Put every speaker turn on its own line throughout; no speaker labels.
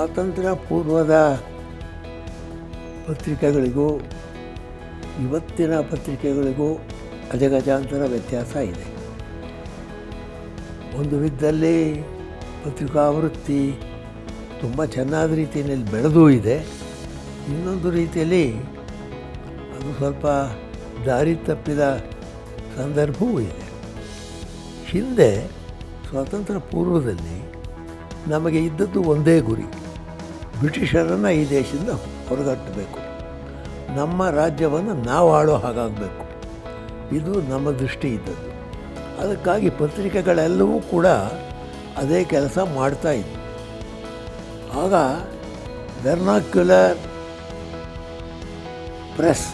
ಸ್ವಾತಂತ್ರ್ಯ ಪೂರ್ವದ ಪತ್ರಿಕೆಗಳಿಗೂ ಇವತ್ತಿನ ಪತ್ರಿಕೆಗಳಿಗೂ ಅಜಗಜಾಂತರ ವ್ಯತ್ಯಾಸ ಇದೆ ಒಂದು ವಿಧದಲ್ಲಿ ಪತ್ರಿಕಾವೃತ್ತಿ ತುಂಬ ಚೆನ್ನಾದ ರೀತಿಯಲ್ಲಿ ಬೆಳೆದೂ ಇದೆ ಇನ್ನೊಂದು ರೀತಿಯಲ್ಲಿ ಅದು ಸ್ವಲ್ಪ ದಾರಿ ತಪ್ಪಿದ ಸಂದರ್ಭವೂ ಇದೆ ಹಿಂದೆ ಸ್ವಾತಂತ್ರ್ಯ ಪೂರ್ವದಲ್ಲಿ ನಮಗೆ ಇದ್ದದ್ದು ಒಂದೇ ಗುರಿ ಬ್ರಿಟಿಷರನ್ನು ಈ ದೇಶದಿಂದ ಹೊರಗಟ್ಟಬೇಕು ನಮ್ಮ ರಾಜ್ಯವನ್ನು ನಾವು ಆಳೋ ಹಾಗಾಗಬೇಕು ಇದು ನಮ್ಮ ದೃಷ್ಟಿ ಇದ್ದದ್ದು ಅದಕ್ಕಾಗಿ ಪತ್ರಿಕೆಗಳೆಲ್ಲವೂ ಕೂಡ ಅದೇ ಕೆಲಸ ಮಾಡ್ತಾ ಇದ್ವು ಆಗ ವೆರ್ನಾಕ್ಯುಲರ್ ಪ್ರೆಸ್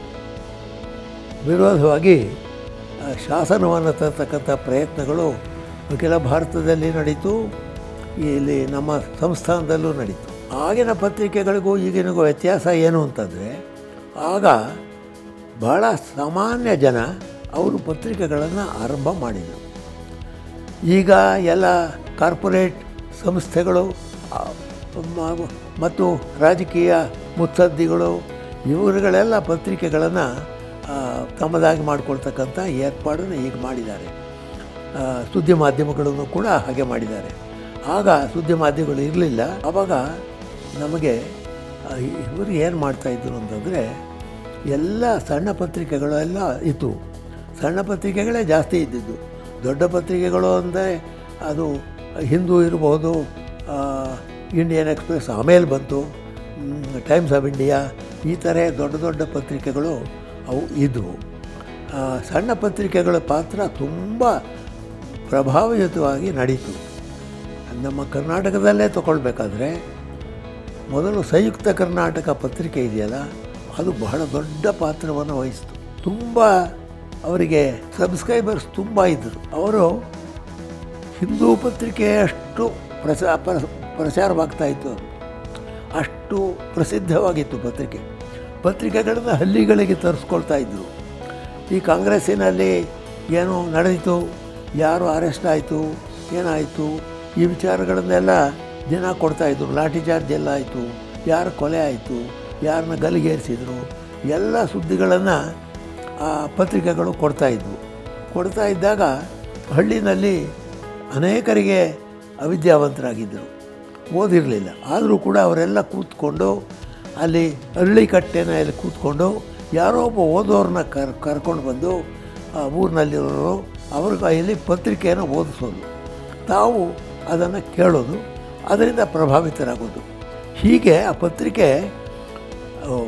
ವಿರೋಧವಾಗಿ ಆ, ಶಾಸನವನ್ನು ತರ್ತಕ್ಕಂಥ ಪ್ರಯತ್ನಗಳು ಅಖಿಲ ಭಾರತದಲ್ಲಿ ನಡೀತು ಇಲ್ಲಿ ನಮ್ಮ ಸಂಸ್ಥಾನದಲ್ಲೂ ನಡೀತು ಆಗಿನ ಪತ್ರಿಕೆಗಳಿಗೂ ಈಗಿನಿಗೂ ವ್ಯತ್ಯಾಸ ಏನು ಅಂತಂದರೆ ಆಗ ಬಹಳ ಸಾಮಾನ್ಯ ಜನ ಅವರು ಪತ್ರಿಕೆಗಳನ್ನು ಆರಂಭ ಮಾಡಿದರು ಈಗ ಎಲ್ಲ ಕಾರ್ಪೊರೇಟ್ ಸಂಸ್ಥೆಗಳು ಆ, ಮ- ಮತ್ತು ರಾಜಕೀಯ ಮುತ್ಸದ್ದಿಗಳು ಇವರುಗಳೆಲ್ಲ ಪತ್ರಿಕೆಗಳನ್ನು ತಮ್ಮದಾಗಿ ಮಾಡ್ಕೊಳ್ತಕ್ಕಂಥ ಏರ್ಪಾಡನ್ನು ಈಗ ಮಾಡಿದ್ದಾರೆ ಆ, ಸುದ್ದಿ ಮಾಧ್ಯಮಗಳನ್ನು ಕೂಡ ಹಾಗೆ ಮಾಡಿದ್ದಾರೆ ಆಗ ಸುದ್ದಿ ಮಾಧ್ಯಮಗಳು ಇರಲಿಲ್ಲ ಆವಾಗ ನಮಗೆ ಆ, ಇವರು ಏನು ಮಾಡ್ತಾಯಿದ್ರು ಅಂತಂದರೆ ಎಲ್ಲ ಸಣ್ಣ ಪತ್ರಿಕೆಗಳೆಲ್ಲ ಇತ್ತು ಸಣ್ಣ ಪತ್ರಿಕೆಗಳೇ ಜಾಸ್ತಿ ಇದ್ದಿದ್ದು ದೊಡ್ಡ ಪತ್ರಿಕೆಗಳು ಅಂದರೆ ಅದು ಹಿಂದೂ ಇರಬಹುದು ಆ, ಇಂಡಿಯನ್ ಎಕ್ಸ್ಪ್ರೆಸ್ ಆಮೇಲೆ ಬಂತು ಮ್, ಟೈಮ್ಸ್ ಆಫ್ ಇಂಡಿಯಾ ಈ ಥರ ದೊಡ್ಡ ದೊಡ್ಡ ಪತ್ರಿಕೆಗಳು ಅವು ಇದ್ದವು ಆ, ಸಣ್ಣ ಪತ್ರಿಕೆಗಳ ಪಾತ್ರ ತುಂಬ ಪ್ರಭಾವಯುತವಾಗಿ ನಡೀತು ನಮ್ಮ ಕರ್ನಾಟಕದಲ್ಲೇ ತಗೊಳ್ಬೇಕಾದ್ರೆ ಮೊದಲು ಸಂಯುಕ್ತ ಕರ್ನಾಟಕ ಪತ್ರಿಕೆ ಇದೆಯಲ್ಲ ಅದು ಬಹಳ ದೊಡ್ಡ ಪಾತ್ರವನ್ನು ವಹಿಸಿತು ತುಂಬ ಅವರಿಗೆ ಸಬ್ಸ್ಕ್ರೈಬರ್ಸ್ ತುಂಬ ಇದ್ದರು ಅವರು ಹಿಂದೂ ಪತ್ರಿಕೆಯಷ್ಟು ಪ್ರಚಾ ಪ್ರ- ಪ್ರಚಾರವಾಗ್ತಾ ಇತ್ತು ಅದು. ಅಷ್ಟು ಪ್ರಸಿದ್ಧವಾಗಿತ್ತು ಪತ್ರಿಕೆ ಪತ್ರಿಕೆಗಳನ್ನು ಹಳ್ಳಿಗಳಿಗೆ ತರಿಸ್ಕೊಳ್ತಾ ಇದ್ದರು ಈ ಕಾಂಗ್ರೆಸ್ಸಿನಲ್ಲಿ ಏನು ನಡೆಯಿತು ಯಾರು ಅರೆಸ್ಟ್ ಆಯಿತು ಏನಾಯಿತು ಈ ವಿಚಾರಗಳನ್ನೆಲ್ಲ ದಿನ ಕೊಡ್ತಾಯಿದ್ರು ಲಾಠಿ ಚಾರ್ಜ್ ಎಲ್ಲ ಆಯಿತು ಯಾರು ಕೊಲೆ ಆಯಿತು ಯಾರನ್ನ ಗಲ್ಲಿಗೇರಿಸಿದ್ರು ಎಲ್ಲ ಸುದ್ದಿಗಳನ್ನು ಆ ಪತ್ರಿಕೆಗಳು ಕೊಡ್ತಾಯಿದ್ವು ಕೊಡ್ತಾ ಇದ್ದಾಗ ಹಳ್ಳಿನಲ್ಲಿ ಅನೇಕರಿಗೆ ಅವಿದ್ಯಾವಂತರಾಗಿದ್ದರು ಓದಿರಲಿಲ್ಲ ಆದರೂ ಕೂಡ ಅವರೆಲ್ಲ ಕೂತ್ಕೊಂಡು ಅಲ್ಲಿ ಹಳ್ಳಿ ಕಟ್ಟೆನಲ್ಲಿ ಕೂತ್ಕೊಂಡು ಯಾರೋ ಒಬ್ಬ ಓದೋರನ್ನ ಕರ್ ಕರ್ಕೊಂಡು ಬಂದು ಆ ಊರಿನಲ್ಲಿರೋರು ಅವ್ರ ಕೈಯಲ್ಲಿ ಪತ್ರಿಕೆಯನ್ನು ಓದಿಸೋದು ತಾವು ಅದನ್ನು ಕೇಳೋದು ಅದರಿಂದ ಪ್ರಭಾವಿತರಾಗೋದು ಹೀಗೆ ಆ ಪತ್ರಿಕೆ ಆ,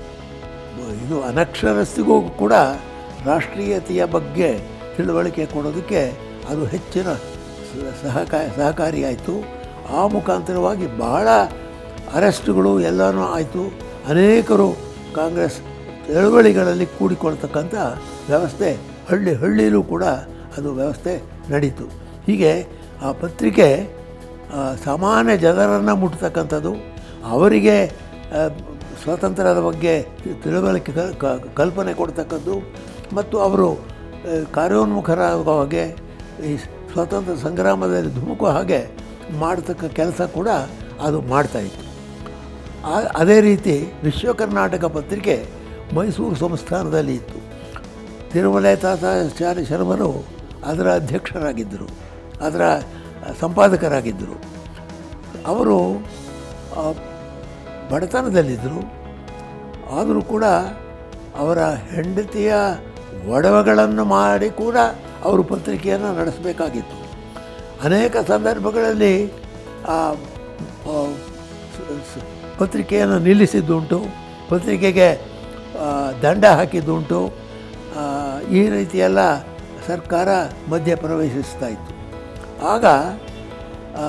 ಇದು ಅನಕ್ಷರಸ್ಥಿಗೂ ಕೂಡ ರಾಷ್ಟ್ರೀಯತೆಯ ಬಗ್ಗೆ ತಿಳುವಳಿಕೆ ಕೊಡೋದಕ್ಕೆ ಅದು ಹೆಚ್ಚಿನ ಸ- ಸಹಕಾ ಸಹಕಾರಿಯಾಯಿತು ಆ ಮುಖಾಂತರವಾಗಿ ಬಹಳ ಅರೆಸ್ಟ್ಗಳು ಎಲ್ಲನೂ ಆಯಿತು ಅನೇಕರು ಕಾಂಗ್ರೆಸ್ ಚಳವಳಿಗಳಲ್ಲಿ ಕೂಡಿಕೊಳ್ತಕ್ಕಂಥ ವ್ಯವಸ್ಥೆ ಹಳ್ಳಿ ಹಳ್ಳಿಲೂ ಕೂಡ ಅದು ವ್ಯವಸ್ಥೆ ನಡೀತು ಹೀಗೆ ಆ ಪತ್ರಿಕೆ ಆ, ಸಾಮಾನ್ಯ ಜನರನ್ನು ಮುಟ್ತಕ್ಕಂಥದ್ದು ಅವರಿಗೆ ಆ, ಸ್ವಾತಂತ್ರ್ಯದ ಬಗ್ಗೆ ತಿ- ತಿಳುವಳಿಕೆ ಕ- ಕ- ಕಲ್ಪನೆ ಕೊಡ್ತಕ್ಕದ್ದು ಮತ್ತು ಅವರು ಆ, ಕಾರ್ಯೋನ್ಮುಖರಾಗೋ ಹಾಗೆ ಈ ಸ್ವಾತಂತ್ರ್ಯ ಸಂಗ್ರಾಮದಲ್ಲಿ ಧುಮುಕೋ ಹಾಗೆ ಮಾಡ್ತಕ್ಕ ಕೆಲಸ ಕೂಡ ಅದು ಮಾಡ್ತಾಯಿತ್ತು ಆ- ಅದೇ ರೀತಿ ವಿಶ್ವ ಕರ್ನಾಟಕ ಪತ್ರಿಕೆ ಮೈಸೂರು ಸಂಸ್ಥಾನದಲ್ಲಿ ಇತ್ತು ತಿರುಮಲೆ ತಾತಾಚಾರ್ಯ ಶರ್ಮರು ಅದರ ಅಧ್ಯಕ್ಷರಾಗಿದ್ದರು ಅದರ ಸಂಪಾದಕರಾಗಿದ್ದರು ಅವರು ಆ, ಬಡತನದಲ್ಲಿದ್ದರು ಆದರೂ ಕೂಡ ಅವರ ಹೆಂಡತಿಯ ಒಡವೆಗಳನ್ನು ಮಾಡಿ ಕೂಡ ಅವರು ಪತ್ರಿಕೆಯನ್ನು ನಡೆಸಬೇಕಾಗಿತ್ತು ಅನೇಕ ಸಂದರ್ಭಗಳಲ್ಲಿ ಆ, ಆ, ಸ- ಸ- ಪತ್ರಿಕೆಯನ್ನು ನಿಲ್ಲಿಸಿದ್ದುಂಟು ಪತ್ರಿಕೆಗೆ ಆ, ದಂಡ ಹಾಕಿದ್ದುಂಟು ಆ, ಈ ರೀತಿಯೆಲ್ಲ ಸರ್ಕಾರ ಮಧ್ಯ ಪ್ರವೇಶಿಸ್ತಾ ಇತ್ತು ಆಗ ಆ,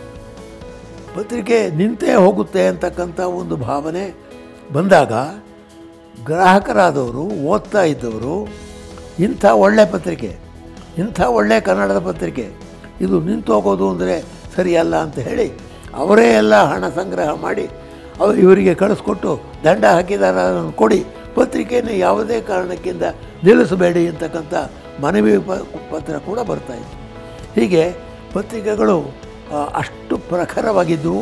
ಪತ್ರಿಕೆ ನಿಂತೇ ಹೋಗುತ್ತೆ ಅಂತಕ್ಕಂಥ ಒಂದು ಭಾವನೆ ಬಂದಾಗ ಗ್ರಾಹಕರಾದವರು ಓದ್ತಾ ಇದ್ದವರು ಇಂಥ ಒಳ್ಳೆ ಪತ್ರಿಕೆ ಇಂಥ ಒಳ್ಳೆ ಕನ್ನಡದ ಪತ್ರಿಕೆ ಇದು ನಿಂತು ಹೋಗೋದು ಅಂದರೆ ಸರಿಯಲ್ಲ ಅಂತ ಹೇಳಿ ಅವರೇ ಎಲ್ಲ ಹಣ ಸಂಗ್ರಹ ಮಾಡಿ ಅವರು ಇವರಿಗೆ ಕಳಿಸ್ಕೊಟ್ಟು ದಂಡ ಹಾಕಿದಾರ ಅದನ್ನು ಕೊಡಿ ಪತ್ರಿಕೆಯನ್ನು ಯಾವುದೇ ಕಾರಣಕ್ಕಿಂತ ನಿಲ್ಲಿಸಬೇಡಿ ಅಂತಕ್ಕಂಥ ಮನವಿ ಪ- ಪತ್ರ ಕೂಡ ಬರ್ತಾಯಿತ್ತು ಹೀಗೆ ಪತ್ರಿಕೆಗಳು ಆ, ಅಷ್ಟು ಪ್ರಖರವಾಗಿದ್ದವು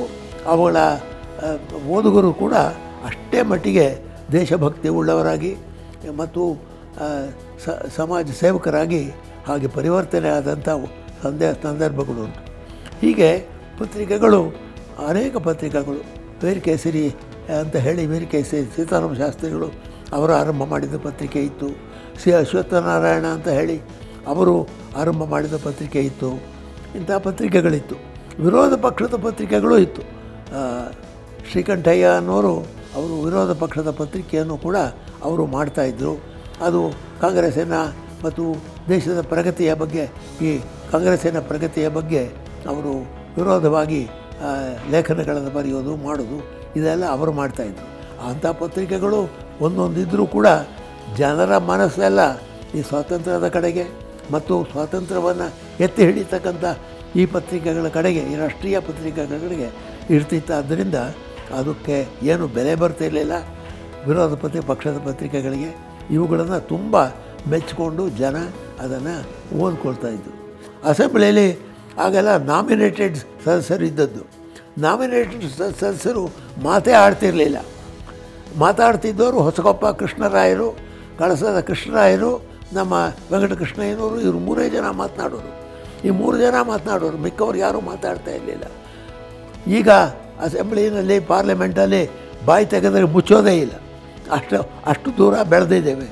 ಅವುಗಳ ಆ, ಓದುಗರು ಕೂಡ ಅಷ್ಟೇ ಮಟ್ಟಿಗೆ ದೇಶಭಕ್ತಿ ಉಳ್ಳವರಾಗಿ ಮತ್ತು ಆ, ಸ- ಸಮಾಜ ಸೇವಕರಾಗಿ ಹಾಗೆ ಪರಿವರ್ತನೆ ಆದಂಥ ಸಂದೇ ಸಂದರ್ಭಗಳುಂಟು ಹೀಗೆ ಪತ್ರಿಕೆಗಳು ಅನೇಕ ಪತ್ರಿಕೆಗಳು ವೀರಕೇಸರಿ ಅಂತ ಹೇಳಿ ವೀರಕೇಸರಿ ಸೀತಾರಾಮ ಶಾಸ್ತ್ರಿಗಳು ಅವರು ಆರಂಭ ಮಾಡಿದ ಪತ್ರಿಕೆ ಇತ್ತು ಸಿ ಅಶ್ವತ್ಥನಾರಾಯಣ ಅಂತ ಹೇಳಿ ಅವರು ಆರಂಭ ಮಾಡಿದ ಪತ್ರಿಕೆ ಇತ್ತು ಇಂಥ ಪತ್ರಿಕೆಗಳಿತ್ತು ವಿರೋಧ ಪಕ್ಷದ ಪತ್ರಿಕೆಗಳು ಇತ್ತು ಆ, ಶ್ರೀಕಂಠಯ್ಯ ಅನ್ನೋರು ಅವರು ವಿರೋಧ ಪಕ್ಷದ ಪತ್ರಿಕೆಯನ್ನು ಕೂಡ ಅವರು ಮಾಡ್ತಾಯಿದ್ರು ಅದು ಕಾಂಗ್ರೆಸ್ಸಿನ ಮತ್ತು ದೇಶದ ಪ್ರಗತಿಯ ಬಗ್ಗೆ ಈ ಕಾಂಗ್ರೆಸ್ಸಿನ ಪ್ರಗತಿಯ ಬಗ್ಗೆ ಅವರು ವಿರೋಧವಾಗಿ ಆ, ಲೇಖನಗಳನ್ನು ಬರೆಯೋದು ಮಾಡೋದು ಇದೆಲ್ಲ ಅವರು ಮಾಡ್ತಾಯಿದ್ರು ಅಂಥ ಪತ್ರಿಕೆಗಳು ಒಂದೊಂದಿದ್ದರೂ ಕೂಡ ಜನರ ಮನಸ್ಸೆಲ್ಲ ಈ ಸ್ವಾತಂತ್ರ್ಯದ ಕಡೆಗೆ ಮತ್ತು ಸ್ವಾತಂತ್ರ್ಯವನ್ನು ಎತ್ತಿ ಹಿಡಿತಕ್ಕಂಥ ಈ ಪತ್ರಿಕೆಗಳ ಕಡೆಗೆ ಈ ರಾಷ್ಟ್ರೀಯ ಪತ್ರಿಕೆಗಳ ಕಡೆಗೆ ಇರ್ತಿತ್ತು ಆದ್ದರಿಂದ ಅದಕ್ಕೆ ಏನು ಬೆಲೆ ಬರ್ತಿರಲಿಲ್ಲ ವಿರೋಧ ಪತ್ರಿ ಪಕ್ಷದ ಪತ್ರಿಕೆಗಳಿಗೆ ಇವುಗಳನ್ನು ತುಂಬ ಮೆಚ್ಚಿಕೊಂಡು ಜನ ಅದನ್ನು ಓದ್ಕೊಳ್ತಾ ಇದ್ದರು ಅಸೆಂಬ್ಲಿಯಲ್ಲಿ ಆಗೆಲ್ಲ ನಾಮಿನೇಟೆಡ್ ಸದಸ್ಯರು ಇದ್ದದ್ದು ನಾಮಿನೇಟೆಡ್ ಸದಸ್ಯರು ಮಾತೇ ಆಡ್ತಿರಲಿಲ್ಲ ಮಾತಾಡ್ತಿದ್ದವರು ಹೊಸಕೊಪ್ಪ ಕೃಷ್ಣರಾಯರು ಕಳಸದ ಕೃಷ್ಣರಾಯರು ನಮ್ಮ ವೆಂಕಟಕೃಷ್ಣಯ್ಯನವರು ಇವರು ಮೂರೇ ಜನ ಮಾತನಾಡೋರು ಈ ಮೂರು ಜನ ಮಾತನಾಡೋರು ಮಿಕ್ಕವ್ರು ಯಾರೂ ಮಾತಾಡ್ತಾ ಇರಲಿಲ್ಲ ಈಗ ಅಸೆಂಬ್ಲಿನಲ್ಲಿ ಪಾರ್ಲಿಮೆಂಟಲ್ಲಿ ಬಾಯಿ ತೆಗೆದರೆ ಮುಚ್ಚೋದೇ ಇಲ್ಲ ಅಷ್ಟು ಅಷ್ಟು ದೂರ ಬೆಳೆದಿದ್ದೇವೆ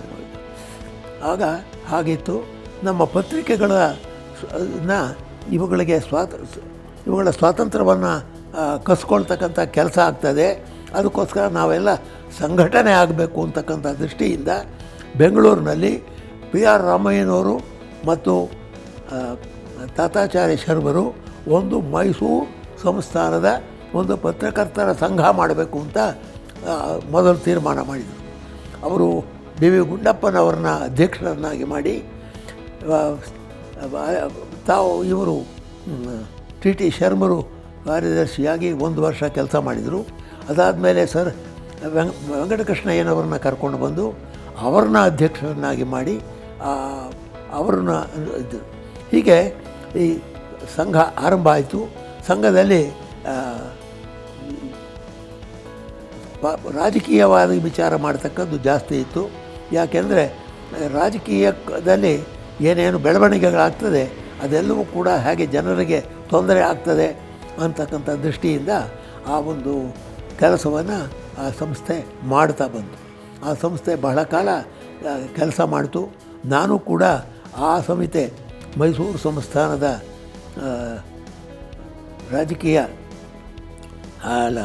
ಆಗ ಹಾಗಿತ್ತು ನಮ್ಮ ಪತ್ರಿಕೆಗಳ ನ ಇವುಗಳಿಗೆ ಸ್ವಾತ ಇವುಗಳ ಸ್ವಾತಂತ್ರ್ಯವನ್ನು ಕಸ್ಕೊಳ್ತಕ್ಕಂಥ ಕೆಲಸ ಆಗ್ತದೆ ಅದಕ್ಕೋಸ್ಕರ ನಾವೆಲ್ಲ ಸಂಘಟನೆ ಆಗಬೇಕು ಅಂತಕ್ಕಂಥ ದೃಷ್ಟಿಯಿಂದ ಬೆಂಗಳೂರಿನಲ್ಲಿ ಪಿ ಆರ್ ರಾಮಯ್ಯನವರು ಮತ್ತು ಆ, ತಾತಾಚಾರ್ಯ ಶರ್ಮರು ಒಂದು ಮೈಸೂರು ಸಂಸ್ಥಾನದ ಒಂದು ಪತ್ರಕರ್ತರ ಸಂಘ ಮಾಡಬೇಕು ಅಂತ ಆ, ಮೊದಲು ತೀರ್ಮಾನ ಮಾಡಿದರು ಅವರು ಡಿ ವಿ ಗುಂಡಪ್ಪನವ್ರನ್ನ ಅಧ್ಯಕ್ಷರನ್ನಾಗಿ ಮಾಡಿ ಆ, ಆ, ತಾವು ಇವರು ಟಿ ಟಿ ಶರ್ಮರು ಕಾರ್ಯದರ್ಶಿಯಾಗಿ ಒಂದು ವರ್ಷ ಕೆಲಸ ಮಾಡಿದರು ಅದಾದಮೇಲೆ ಸರ್ ವೆಂಕ ವೆಂಕಟಕೃಷ್ಣಯ್ಯನವ್ರನ್ನ ಕರ್ಕೊಂಡು ಬಂದು ಅವ್ರನ್ನ ಅಧ್ಯಕ್ಷರನ್ನಾಗಿ ಮಾಡಿ ಆ, ಅವ್ರನ್ನ ಇದು ಹೀಗೆ ಈ ಸಂಘ ಆರಂಭ ಆಯಿತು ಸಂಘದಲ್ಲಿ ಆ, ಪ- ರಾಜಕೀಯವಾದ ವಿಚಾರ ಮಾಡ್ತಕ್ಕದ್ದು ಜಾಸ್ತಿ ಇತ್ತು ಯಾಕೆಂದರೆ ರಾಜಕೀಯದಲ್ಲಿ ಏನೇನು ಬೆಳವಣಿಗೆಗಳಾಗ್ತದೆ ಅದೆಲ್ಲವೂ ಕೂಡ ಹೇಗೆ ಜನರಿಗೆ ತೊಂದರೆ ಆಗ್ತದೆ ಅಂತಕ್ಕಂಥ ದೃಷ್ಟಿಯಿಂದ ಆ ಒಂದು ಕೆಲಸವನ್ನು ಆ ಸಂಸ್ಥೆ ಮಾಡ್ತಾ ಬಂತು ಆ ಸಂಸ್ಥೆ ಬಹಳ ಕಾಲ ಕೆಲಸ ಮಾಡಿತು ನಾನು ಕೂಡ ಆ ಸಮಿತಿ ಮೈಸೂರು ಸಂಸ್ಥಾನದ ಆ, ರಾಜಕೀಯ ಅಲ್ಲ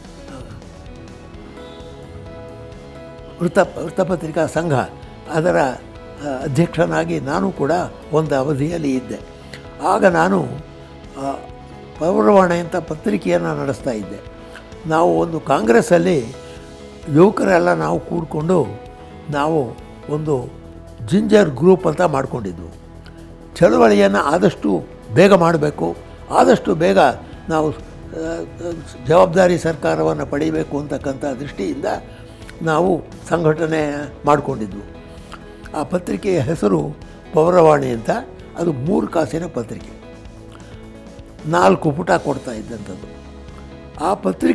ವೃತ್ತ ವೃತ್ತಪತ್ರಿಕಾ ಸಂಘ ಅದರ ಆ, ಅಧ್ಯಕ್ಷನಾಗಿ ನಾನು ಕೂಡ ಒಂದು ಅವಧಿಯಲ್ಲಿ ಇದ್ದೆ ಆಗ ನಾನು ಆ, ಪೌರವಾಣಿ ಅಂತ ಪತ್ರಿಕೆಯನ್ನು ನಡೆಸ್ತಾ ಇದ್ದೆ ನಾವು ಒಂದು ಕಾಂಗ್ರೆಸ್ಸಲ್ಲಿ ಯುವಕರೆಲ್ಲ ನಾವು ಕೂಡಿಕೊಂಡು ನಾವು ಒಂದು ಜಿಂಜರ್ ಗ್ರೂಪ್ ಅಂತ ಮಾಡಿಕೊಂಡಿದ್ವು ಚಳವಳಿಯನ್ನು ಆದಷ್ಟು ಬೇಗ ಮಾಡಬೇಕು ಆದಷ್ಟು ಬೇಗ ನಾವು ಆ, ಜವಾಬ್ದಾರಿ ಸರ್ಕಾರವನ್ನು ಪಡೀಬೇಕು ಅಂತಕ್ಕಂಥ ದೃಷ್ಟಿಯಿಂದ ನಾವು ಸಂಘಟನೆ ಮಾಡಿಕೊಂಡಿದ್ವು ಆ ಪತ್ರಿಕೆಯ ಹೆಸರು ಪೌರವಾಣಿ ಅಂತ ಅದು ಮೂರು ಕಾಸಿನ ಪತ್ರಿಕೆ ನಾಲ್ಕು ಪುಟ ಕೊಡ್ತಾ ಇದ್ದಂಥದ್ದು ಆ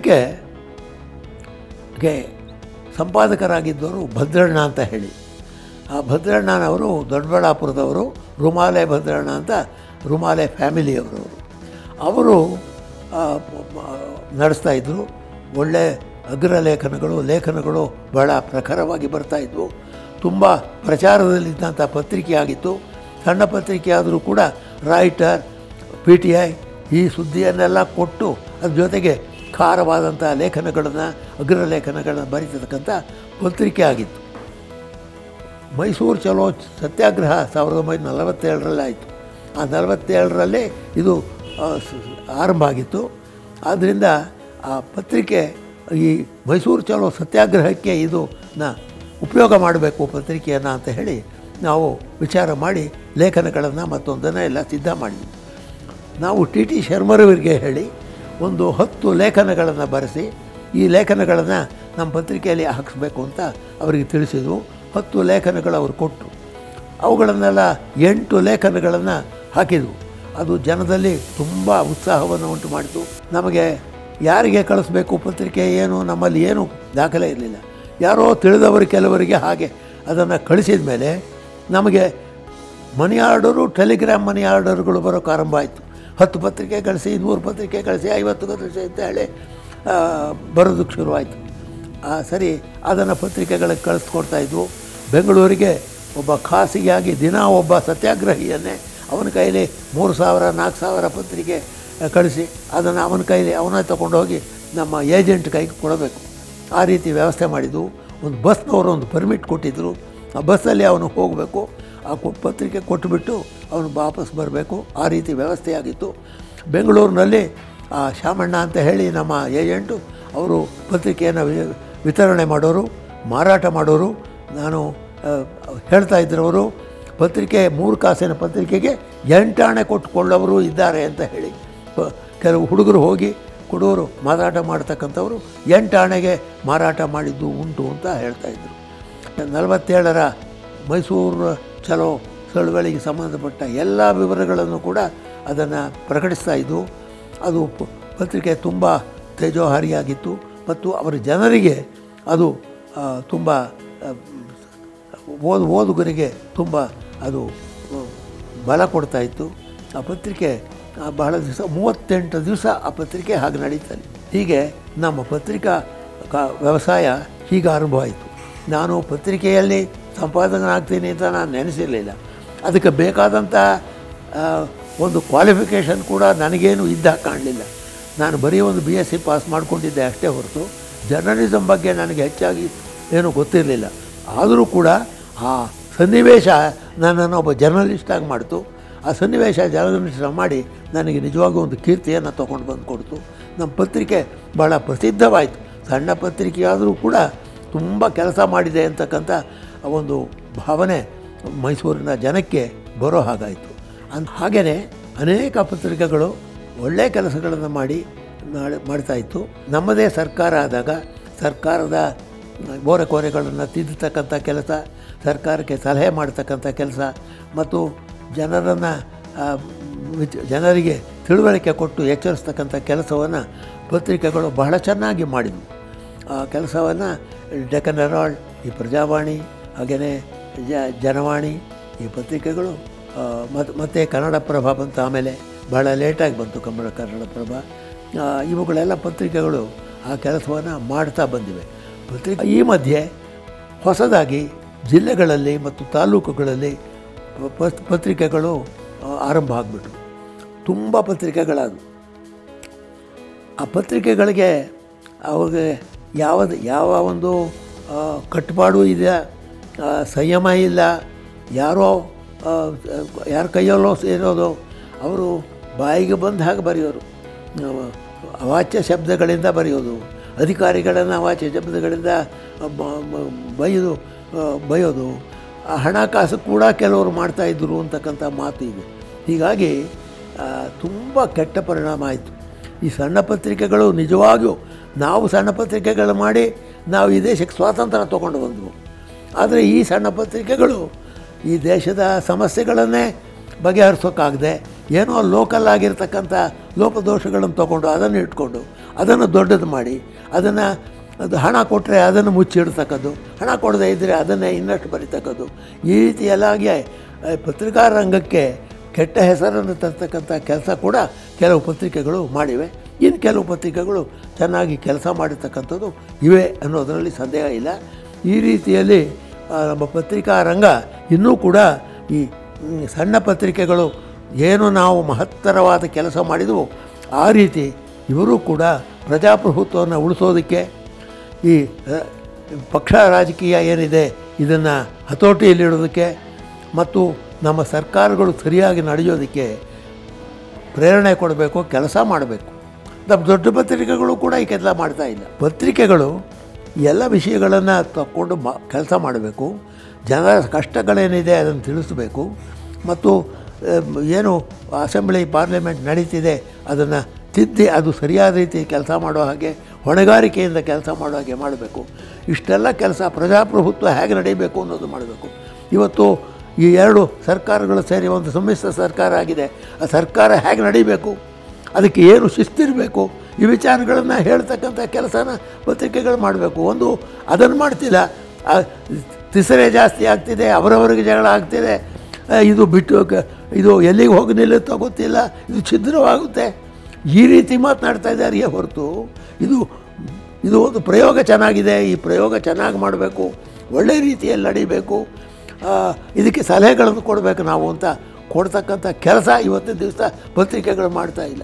ಪತ್ರಿಕೆಗೆ ಸಂಪಾದಕರಾಗಿದ್ದವರು ಭದ್ರಣ್ಣ ಅಂತ ಹೇಳಿ ಆ ಭದ್ರಣ್ಣನವರು ದೊಡ್ಡಬಳ್ಳಾಪುರದವರು ರುಮಾಲೆ ಭದ್ರಣ್ಣ ಅಂತ ರುಮಾಲೆ ಫ್ಯಾಮಿಲಿಯವರು ಅವರು ಆ, ಮ- ನಡೆಸ್ತಾ ಇದ್ದರು ಒಳ್ಳೆ ಅಗ್ರಲೇಖನಗಳು ಲೇಖನಗಳು ಬಹಳ ಪ್ರಖರವಾಗಿ ಬರ್ತಾಯಿದ್ವು ತುಂಬ ಪ್ರಚಾರದಲ್ಲಿದ್ದಂಥ ಪತ್ರಿಕೆ ಆಗಿತ್ತು ಸಣ್ಣ ಪತ್ರಿಕೆ ಆದರೂ ಕೂಡ ರೈಟರ್ ಪಿ ಟಿ ಐ ಈ ಸುದ್ದಿಯನ್ನೆಲ್ಲ ಕೊಟ್ಟು ಅದ್ರ ಜೊತೆಗೆ ಖಾರವಾದಂಥ ಲೇಖನಗಳನ್ನು ಅಗ್ರಲೇಖನಗಳನ್ನು ಬರೀತಕ್ಕಂಥ ಪತ್ರಿಕೆ ಆಗಿತ್ತು ಮೈಸೂರು ಚಲೋ ಸತ್ಯಾಗ್ರಹ ಸಾವಿರದ ಒಂಬೈನೂರ ನಲವತ್ತೇಳರಲ್ಲಿ ಆಯಿತು ಆ ನಲವತ್ತೇಳರಲ್ಲಿ ಇದು ಆ, ಸ- ಆರಂಭ ಆಗಿತ್ತು ಆದ್ದರಿಂದ ಆ ಪತ್ರಿಕೆ ಈ ಮೈಸೂರು ಚಲೋ ಸತ್ಯಾಗ್ರಹಕ್ಕೆ ಇದು ನ ಉಪಯೋಗ ಮಾಡಬೇಕು ಪತ್ರಿಕೆಯನ್ನು ಅಂತ ಹೇಳಿ ನಾವು ವಿಚಾರ ಮಾಡಿ ಲೇಖನಗಳನ್ನು ಮತ್ತೊಂದನ್ನು ಎಲ್ಲ ಸಿದ್ಧ ಮಾಡಿದ್ವಿ ನಾವು ಟಿ ಟಿ ಶರ್ಮರವರಿಗೆ ಹೇಳಿ ಒಂದು ಹತ್ತು ಲೇಖನಗಳನ್ನು ಬರೆಸಿ ಈ ಲೇಖನಗಳನ್ನು ನಮ್ಮ ಪತ್ರಿಕೆಯಲ್ಲಿ ಹಾಕಿಸ್ಬೇಕು ಅಂತ ಅವರಿಗೆ ತಿಳಿಸಿದ್ವು ಹತ್ತು ಲೇಖನಗಳು ಅವರು ಕೊಟ್ಟರು ಅವುಗಳನ್ನೆಲ್ಲ ಎಂಟು ಲೇಖನಗಳನ್ನು ಹಾಕಿದ್ವು ಅದು ಜನದಲ್ಲಿ ತುಂಬ ಉತ್ಸಾಹವನ್ನು ಉಂಟು ಮಾಡಿತು ನಮಗೆ ಯಾರಿಗೆ ಕಳಿಸ್ಬೇಕು ಪತ್ರಿಕೆ ಏನು ನಮ್ಮಲ್ಲಿ ಏನು ದಾಖಲೆ ಇರಲಿಲ್ಲ ಯಾರೋ ತಿಳಿದವರು ಕೆಲವರಿಗೆ ಹಾಗೆ ಅದನ್ನು ಕಳಿಸಿದ ಮೇಲೆ ನಮಗೆ ಮನಿ ಆರ್ಡರು ಟೆಲಿಗ್ರಾಮ್ ಮನಿ ಆರ್ಡರ್ಗಳು ಬರೋಕ್ಕೆ ಆರಂಭ ಆಯಿತು ಹತ್ತು ಪತ್ರಿಕೆ ಕಳಿಸಿ ನೂರು ಪತ್ರಿಕೆ ಕಳಿಸಿ ಐವತ್ತು ಕಳಿಸಿ ಅಂತ ಹೇಳಿ ಆ, ಬರೋದಕ್ಕೆ ಶುರುವಾಯಿತು ಆ, ಸರಿ ಅದನ್ನು ಪತ್ರಿಕೆಗಳಿಗೆ ಕಳಿಸ್ಕೊಡ್ತಾ ಇದ್ವು ಬೆಂಗಳೂರಿಗೆ ಒಬ್ಬ ಖಾಸಗಿಯಾಗಿ ದಿನ ಒಬ್ಬ ಸತ್ಯಾಗ್ರಹಿಯನ್ನೇ ಅವನ ಕೈಲಿ ಮೂರು ಸಾವಿರ ನಾಲ್ಕು ಸಾವಿರ ಪತ್ರಿಕೆ ಆ, ಕಳಿಸಿ ಅದನ್ನು ಅವನ ಕೈಲಿ ಅವನೇ ತಗೊಂಡೋಗಿ ನಮ್ಮ ಏಜೆಂಟ್ ಕೈಗೆ ಕೊಡಬೇಕು ಆ ರೀತಿ ವ್ಯವಸ್ಥೆ ಮಾಡಿದ್ದು ಒಂದು ಬಸ್ನವರು ಒಂದು ಪರ್ಮಿಟ್ ಕೊಟ್ಟಿದ್ದರು ಆ ಬಸ್ಸಲ್ಲಿ ಅವನು ಹೋಗಬೇಕು ಆ ಕೊ ಪತ್ರಿಕೆ ಕೊಟ್ಟುಬಿಟ್ಟು ಅವನು ವಾಪಸ್ ಬರಬೇಕು ಆ ರೀತಿ ವ್ಯವಸ್ಥೆಯಾಗಿತ್ತು ಬೆಂಗಳೂರಿನಲ್ಲಿ ಆ ಶಾಮಣ್ಣ ಅಂತ ಹೇಳಿ ನಮ್ಮ ಏಜೆಂಟು ಅವರು ಪತ್ರಿಕೆಯನ್ನು ವಿ- ವಿತರಣೆ ಮಾಡೋರು ಮಾರಾಟ ಮಾಡೋರು ನಾನು ಆ, ಹೇಳ್ತಾ ಇದ್ರವರು ಪತ್ರಿಕೆ ಮೂರು ಕಾಸಿನ ಪತ್ರಿಕೆಗೆ ಎಂಟಾಣೆ ಕೊಟ್ಟುಕೊಳ್ಳೋರು ಇದ್ದಾರೆ ಅಂತ ಹೇಳಿ ಪ- ಕೆಲವು ಹುಡುಗರು ಹೋಗಿ ಕೊಡೋರು ಮಾರಾಟ ಮಾಡ್ತಕ್ಕಂಥವ್ರು ಎಂಟಾಣೆಗೆ ಮಾರಾಟ ಮಾಡಿದ್ದು ಉಂಟು ಅಂತ ಹೇಳ್ತಾ ಇದ್ದರು ನಲವತ್ತೇಳರ ಮೈಸೂರು ಚಲೋ ಚಳುವಳಿಗೆ ಸಂಬಂಧಪಟ್ಟ ಎಲ್ಲ ವಿವರಗಳನ್ನು ಕೂಡ ಅದನ್ನು ಪ್ರಕಟಿಸ್ತಾ ಇದ್ದು ಅದು ಪ- ಪತ್ರಿಕೆ ತುಂಬ ತೇಜೋಹಾರಿಯಾಗಿತ್ತು ಮತ್ತು ಅವರ ಜನರಿಗೆ ಅದು ಆ, ತುಂಬ ಆ, ಓದು ಓದುಗರಿಗೆ ತುಂಬ ಅದು ಆ, ಬಲ ಕೊಡ್ತಾ ಇತ್ತು ಆ ಪತ್ರಿಕೆ ಆ, ಬಹಳ ದಿವಸ ಮೂವತ್ತೆಂಟು ದಿವಸ ಆ ಪತ್ರಿಕೆ ಹಾಗೆ ನಡೀತಾರೆ ಹೀಗೆ ನಮ್ಮ ಪತ್ರಿಕಾ ಕ ವ್ಯವಸಾಯ ಹೀಗೆ ಆರಂಭ ಆಯಿತು ನಾನು ಪತ್ರಿಕೆಯಲ್ಲಿ ಸಂಪಾದಕನಾಗ್ತೀನಿ ಅಂತ ನಾನು ನೆನೆಸಿರಲಿಲ್ಲ ಅದಕ್ಕೆ ಬೇಕಾದಂಥ ಆ, ಒಂದು ಕ್ವಾಲಿಫಿಕೇಷನ್ ಕೂಡ ನನಗೇನು ಇದ್ದ ಕಾಣಲಿಲ್ಲ ನಾನು ಬರೀ ಒಂದು ಬಿ ಎಸ್ ಸಿ ಪಾಸ್ ಮಾಡ್ಕೊಂಡಿದ್ದೆ ಅಷ್ಟೇ ಹೊರತು ಜರ್ನಲಿಸಮ್ ಬಗ್ಗೆ ನನಗೆ ಹೆಚ್ಚಾಗಿ ಏನೂ ಗೊತ್ತಿರಲಿಲ್ಲ ಆದರೂ ಕೂಡ ಆ ಸನ್ನಿವೇಶ ನನ್ನನ್ನು ಒಬ್ಬ ಜರ್ನಲಿಸ್ಟಾಗಿ ಮಾಡ್ತು ಆ ಸನ್ನಿವೇಶ ಜರ್ನಲಿಸ್ಟ್ ಮಾಡಿ ನನಗೆ ನಿಜವಾಗೂ ಒಂದು ಕೀರ್ತಿಯನ್ನು ತೊಗೊಂಡು ಬಂದು ಕೊಡ್ತು ನಮ್ಮ ಪತ್ರಿಕೆ ಭಾಳ ಪ್ರಸಿದ್ಧವಾಯಿತು ಸಣ್ಣ ಪತ್ರಿಕೆಯಾದರೂ ಕೂಡ ತುಂಬ ಕೆಲಸ ಮಾಡಿದೆ ಅಂತಕ್ಕಂಥ ಒಂದು ಭಾವನೆ ಮೈಸೂರಿನ ಜನಕ್ಕೆ ಬರೋ ಹಾಗಾಯಿತು ಅಂದ ಹಾಗೆಯೇ ಅನೇಕ ಪತ್ರಿಕೆಗಳು ಒಳ್ಳೆಯ ಕೆಲಸಗಳನ್ನು ಮಾಡಿ ಮಾಡಿ ಮಾಡ್ತಾಯಿತ್ತು ನಮ್ಮದೇ ಸರ್ಕಾರ ಆದಾಗ ಸರ್ಕಾರದ ಓರೆಕೋರೆಗಳನ್ನು ತಿದ್ದತಕ್ಕಂಥ ಕೆಲಸ ಸರ್ಕಾರಕ್ಕೆ ಸಲಹೆ ಮಾಡ್ತಕ್ಕಂಥ ಕೆಲಸ ಮತ್ತು ಜನರನ್ನು ವಿಚ- ಜನರಿಗೆ ತಿಳುವಳಿಕೆ ಕೊಟ್ಟು ಎಚ್ಚರಿಸ್ತಕ್ಕಂಥ ಕೆಲಸವನ್ನು ಪತ್ರಿಕೆಗಳು ಬಹಳ ಚೆನ್ನಾಗಿ ಮಾಡಿದವು ಆ ಕೆಲಸವನ್ನು ಡೆಕ್ಕನ್ ಹೆರಾಲ್ಡ್ ಈ ಪ್ರಜಾವಾಣಿ ಹಾಗೆಯೇ ಜ ಜನವಾಣಿ ಈ ಪತ್ರಿಕೆಗಳು ಮತ್ತು ಮತ್ತು ಕನ್ನಡಪ್ರಭ ಬಂತು ಆಮೇಲೆ ಭಾಳ ಲೇಟಾಗಿ ಬಂತು ಕನ್ನಡ ಕನ್ನಡಪ್ರಭ ಆ, ಇವುಗಳೆಲ್ಲ ಪತ್ರಿಕೆಗಳು ಆ ಕೆಲಸವನ್ನು ಮಾಡ್ತಾ ಬಂದಿವೆ ಪತ್ರಿಕೆ ಈ ಮಧ್ಯೆ ಹೊಸದಾಗಿ ಜಿಲ್ಲೆಗಳಲ್ಲಿ ಮತ್ತು ತಾಲೂಕುಗಳಲ್ಲಿ ಪ- ಪತ್- ಪತ್ರಿಕೆಗಳು ಆ, ಆರಂಭ ಆಗಿಬಿಟ್ರು ತುಂಬ ಪತ್ರಿಕೆಗಳಾದವು ಆ ಪತ್ರಿಕೆಗಳಿಗೆ ಅವ್ರಿಗೆ ಯಾವುದು ಯಾವ ಒಂದು ಆ, ಕಟ್ಟುಪಾಡು ಇದೆ ಆ, ಸಂಯಮ ಇಲ್ಲ ಯಾರೋ ಆ, ಯಾರ ಕೈಯಲ್ಲೋ ಸೇರೋದು ಅವರು ಬಾಯಿಗೆ ಬಂದ ಹಾಗೆ ಬರೆಯೋರು ಆ, ಅವಾಚ್ಯ ಶಬ್ದಗಳಿಂದ ಬರೆಯೋದು ಅಧಿಕಾರಿಗಳನ್ನು ಅವಾಚ್ಯ ಶಬ್ದಗಳಿಂದ ಬ- ಬ- ಬೈದು ಆ, ಬೈಯೋದು ಆ ಹಣಕಾಸು ಕೂಡ ಕೆಲವರು ಮಾಡ್ತಾಯಿದ್ರು ಅಂತಕ್ಕಂಥ ಮಾತು ಇದೆ ಹೀಗಾಗಿ ತುಂಬ ಕೆಟ್ಟ ಪರಿಣಾಮ ಆಯಿತು ಈ ಸಣ್ಣ ಪತ್ರಿಕೆಗಳು ನಿಜವಾಗಿಯೂ ನಾವು ಸಣ್ಣ ಪತ್ರಿಕೆಗಳು ಮಾಡಿ ನಾವು ಈ ದೇಶಕ್ಕೆ ಸ್ವಾತಂತ್ರ್ಯ ತೊಗೊಂಡು ಬಂದವು ಆದರೆ ಈ ಸಣ್ಣ ಪತ್ರಿಕೆಗಳು ಈ ದೇಶದ ಸಮಸ್ಯೆಗಳನ್ನೇ ಬಗೆಹರಿಸೋಕ್ಕಾಗದೆ ಏನೋ ಲೋಕಲ್ ಆಗಿರ್ತಕ್ಕಂಥ ಲೋಪದೋಷಗಳನ್ನು ತೊಗೊಂಡು ಅದನ್ನು ಇಟ್ಕೊಂಡು ಅದನ್ನು ದೊಡ್ಡದು ಮಾಡಿ ಅದನ್ನು ಅದು ಹಣ ಕೊಟ್ಟರೆ ಅದನ್ನು ಮುಚ್ಚಿಡ್ತಕ್ಕದ್ದು ಹಣ ಕೊಡದೇ ಇದ್ದರೆ ಅದನ್ನೇ ಇನ್ನಷ್ಟು ಬರಿತಕ್ಕದ್ದು ಈ ರೀತಿಯಲ್ಲಾಗಿ ಆ, ಪತ್ರಿಕಾ ರಂಗಕ್ಕೆ ಕೆಟ್ಟ ಹೆಸರನ್ನು ತರ್ತಕ್ಕಂಥ ಕೆಲಸ ಕೂಡ ಕೆಲವು ಪತ್ರಿಕೆಗಳು ಮಾಡಿವೆ ಇನ್ನು ಕೆಲವು ಪತ್ರಿಕೆಗಳು ಚೆನ್ನಾಗಿ ಕೆಲಸ ಮಾಡಿರ್ತಕ್ಕಂಥದ್ದು ಇವೆ ಅನ್ನೋದರಲ್ಲಿ ಸಂದೇಹ ಇಲ್ಲ ಈ ರೀತಿಯಲ್ಲಿ ಆ, ನಮ್ಮ ಪತ್ರಿಕಾ ರಂಗ ಇನ್ನೂ ಕೂಡ ಈ ಮ್, ಸಣ್ಣ ಪತ್ರಿಕೆಗಳು ಏನು ನಾವು ಮಹತ್ತರವಾದ ಕೆಲಸ ಮಾಡಿದವು ಆ ರೀತಿ ಇವರು ಕೂಡ ಪ್ರಜಾಪ್ರಭುತ್ವವನ್ನು ಉಳಿಸೋದಕ್ಕೆ ಈ ಆ, ಪಕ್ಷ ರಾಜಕೀಯ ಏನಿದೆ ಇದನ್ನು ಹತೋಟಿಯಲ್ಲಿಡೋದಕ್ಕೆ ಮತ್ತು ನಮ್ಮ ಸರ್ಕಾರಗಳು ಸರಿಯಾಗಿ ನಡೆಯೋದಕ್ಕೆ ಪ್ರೇರಣೆ ಕೊಡಬೇಕು ಕೆಲಸ ಮಾಡಬೇಕು ನಮ್ಮ ದೊಡ್ಡ ಪತ್ರಿಕೆಗಳು ಕೂಡ ಈ ಕೆಲಸ ಮಾಡ್ತಾ ಇಲ್ಲ ಪತ್ರಿಕೆಗಳು ಎಲ್ಲ ವಿಷಯಗಳನ್ನು ತಕ್ಕೊಂಡು ಮಾ ಕೆಲಸ ಮಾಡಬೇಕು ಜನರ ಕಷ್ಟಗಳೇನಿದೆ ಅದನ್ನು ತಿಳಿಸಬೇಕು ಮತ್ತು ಆ, ಏನು ಅಸೆಂಬ್ಲಿ ಪಾರ್ಲಿಮೆಂಟ್ ನಡೀತಿದೆ ಅದನ್ನು ತಿದ್ದಿ ಅದು ಸರಿಯಾದ ರೀತಿ ಕೆಲಸ ಮಾಡೋ ಹಾಗೆ ಹೊಣೆಗಾರಿಕೆಯಿಂದ ಕೆಲಸ ಮಾಡೋ ಹಾಗೆ ಮಾಡಬೇಕು ಇಷ್ಟೆಲ್ಲ ಕೆಲಸ ಪ್ರಜಾಪ್ರಭುತ್ವ ಹೇಗೆ ನಡೀಬೇಕು ಅನ್ನೋದು ಮಾಡಬೇಕು ಇವತ್ತು ಈ ಎರಡು ಸರ್ಕಾರಗಳು ಸೇರಿ ಒಂದು ಸಮ್ಮಿಶ್ರ ಸರ್ಕಾರ ಆಗಿದೆ ಆ ಸರ್ಕಾರ ಹೇಗೆ ನಡೀಬೇಕು ಅದಕ್ಕೆ ಏನು ಶಿಸ್ತಿರಬೇಕು ಈ ವಿಚಾರಗಳನ್ನು ಹೇಳ್ತಕ್ಕಂಥ ಕೆಲಸನ ಪತ್ರಿಕೆಗಳು ಮಾಡಬೇಕು ಒಂದು ಅದನ್ನು ಮಾಡ್ತಿಲ್ಲ ಆ, ತಿಸರೆ ಜಾಸ್ತಿ ಆಗ್ತಿದೆ ಅವರವರಿಗೆ ಜಗಳ ಆಗ್ತಿದೆ ಆ, ಇದು ಬಿಟ್ಟು ಕ- ಇದು ಎಲ್ಲಿಗೆ ಹೋಗಿ ನಿಲ್ಲುತ್ತೋ ಗೊತ್ತಿಲ್ಲ ಇದು ಛಿದ್ರವಾಗುತ್ತೆ ಈ ರೀತಿ ಮಾತನಾಡ್ತಾ ಇದ್ದಾರೆಯೇ ಹೊರತು ಇದು ಇದು ಒಂದು ಪ್ರಯೋಗ ಚೆನ್ನಾಗಿದೆ ಈ ಪ್ರಯೋಗ ಚೆನ್ನಾಗಿ ಮಾಡಬೇಕು ಒಳ್ಳೆ ರೀತಿಯಲ್ಲಿ ನಡಿಬೇಕು ಆ, ಇದಕ್ಕೆ ಸಲಹೆಗಳನ್ನು ಕೊಡಬೇಕು ನಾವು ಅಂತ ಕೊಡ್ತಕ್ಕಂಥ ಕೆಲಸ ಇವತ್ತಿನ ದಿವಸ ಪತ್ರಿಕೆಗಳು ಮಾಡ್ತಾ ಇಲ್ಲ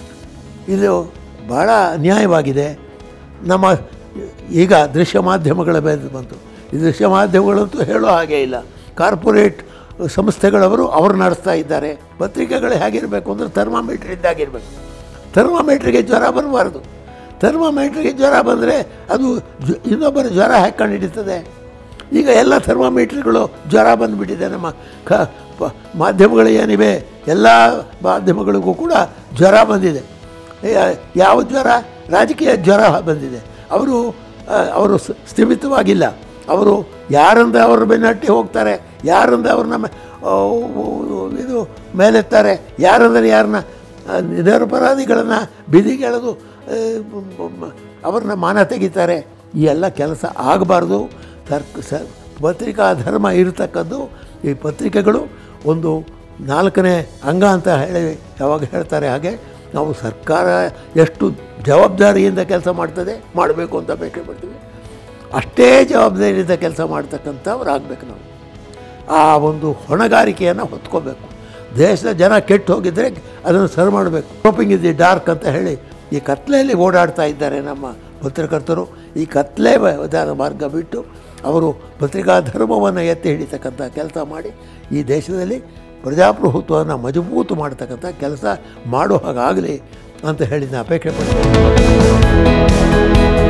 ಇದು ಬಹಳ ಅನ್ಯಾಯವಾಗಿದೆ ನಮ್ಮ ಈಗ ದೃಶ್ಯ ಮಾಧ್ಯಮಗಳ ಮೇಲೆ ಬಂತು ಈ ದೃಶ್ಯ ಮಾಧ್ಯಮಗಳಂತೂ ಹೇಳೋ ಹಾಗೆ ಇಲ್ಲ ಕಾರ್ಪೊರೇಟ್ ಸಂಸ್ಥೆಗಳವರು ಅವರು ನಡೆಸ್ತಾ ಇದ್ದಾರೆ ಪತ್ರಿಕೆಗಳು ಹೇಗಿರಬೇಕು ಅಂದರೆ ಥರ್ಮಾಮೀಟ್ರ್ ಇದ್ದಾಗಿರಬೇಕು ಥರ್ಮಾಮೀಟ್ರಿಗೆ ಜ್ವರ ಬರಬಾರ್ದು ಥರ್ಮಾಮೀಟ್ರಿಗೆ ಜ್ವರ ಬಂದರೆ ಅದು ಜ ಇನ್ನೊಬ್ಬರ ಜ್ವರ ಹಾಕ್ಕೊಂಡು ಹಿಡಿತದೆ ಈಗ ಎಲ್ಲ ಥರ್ಮಾಮೀಟ್ರ್ಗಳು ಜ್ವರ ಬಂದುಬಿಟ್ಟಿದೆ ನಮ್ಮ ಕ ಪ- ಮಾಧ್ಯಮಗಳು ಏನಿವೆ ಎಲ್ಲ ಮಾಧ್ಯಮಗಳಿಗೂ ಕೂಡ ಜ್ವರ ಬಂದಿದೆ ಯಾ- ಯಾವ ಜ್ವರ ರಾಜಕೀಯ ಜ್ವರ ಬಂದಿದೆ ಅವರು ಆ, ಅವರು ಸ್- ಸ್ಥಿಮಿತವಾಗಿಲ್ಲ ಅವರು ಯಾರಂದ ಅವ್ರ ಬೆನ್ನಟ್ಟಿ ಹೋಗ್ತಾರೆ ಯಾರಂದ ಅವ್ರನ್ನ ಮೆ- ಆ, ಇದು ಮೇಲೆತ್ತಾರೆ ಯಾರಂದ್ರೆ ಯಾರನ್ನ ಆ, ನಿರಪರಾಧಿಗಳನ್ನು ಬೀದಿಗೆ ಎಳೆದು ಆ, ಮ- ಮ- ಅವ್ರನ್ನ ಮಾನ ತೆಗಿತಾರೆ ಈ ಎಲ್ಲ ಕೆಲಸ ಆಗಬಾರ್ದು ಸರ್ಕ ಸ ಪತ್ರಿಕಾ ಧರ್ಮ ಇರತಕ್ಕದ್ದು ಈ ಪತ್ರಿಕೆಗಳು ಒಂದು ನಾಲ್ಕನೇ ಅಂಗ ಅಂತ ಹೇಳಿ ಯಾವಾಗ ಹೇಳ್ತಾರೆ ಹಾಗೆ ನಾವು ಸರ್ಕಾರ ಎಷ್ಟು ಜವಾಬ್ದಾರಿಯಿಂದ ಕೆಲಸ ಮಾಡ್ತದೆ ಮಾಡಬೇಕು ಅಂತ ಅಪೇಕ್ಷೆ ಪಡ್ತೀವಿ ಅಷ್ಟೇ ಜವಾಬ್ದಾರಿಯಿಂದ ಕೆಲಸ ಮಾಡ್ತಕ್ಕಂಥವ್ರು ಆಗಬೇಕು ನಾವು ಆ ಒಂದು ಹೊಣೆಗಾರಿಕೆಯನ್ನು ಹೊತ್ಕೋಬೇಕು ದೇಶದ ಜನ ಕೆಟ್ಟು ಹೋಗಿದ್ದರೆ ಅದನ್ನು ಸರಿ ಮಾಡಬೇಕು ಕೋಪಿಂಗ್ ಇಸ್ ದಿ ಡಾರ್ಕ್ ಅಂತ ಹೇಳಿ ಈ ಕತ್ಲೆಯಲ್ಲಿ ಓಡಾಡ್ತಾ ಇದ್ದಾರೆ ನಮ್ಮ ಪತ್ರಕರ್ತರು ಈ ಕತ್ಲೆ ವಿಧಾನ ಮಾರ್ಗ ಬಿಟ್ಟು ಅವರು ಪತ್ರಿಕಾ ಧರ್ಮವನ್ನು ಎತ್ತಿ ಹಿಡಿತಕ್ಕಂಥ ಕೆಲಸ ಮಾಡಿ ಈ ದೇಶದಲ್ಲಿ ಪ್ರಜಾಪ್ರಭುತ್ವವನ್ನು ಮಜಬೂತು ಮಾಡ್ತಕ್ಕಂಥ ಕೆಲಸ ಮಾಡೋ ಹಾಗಾಗಲಿ ಅಂತ ಹೇಳಿ ನಾನು ಅಪೇಕ್ಷೆ ಪಡ್ತೀನಿ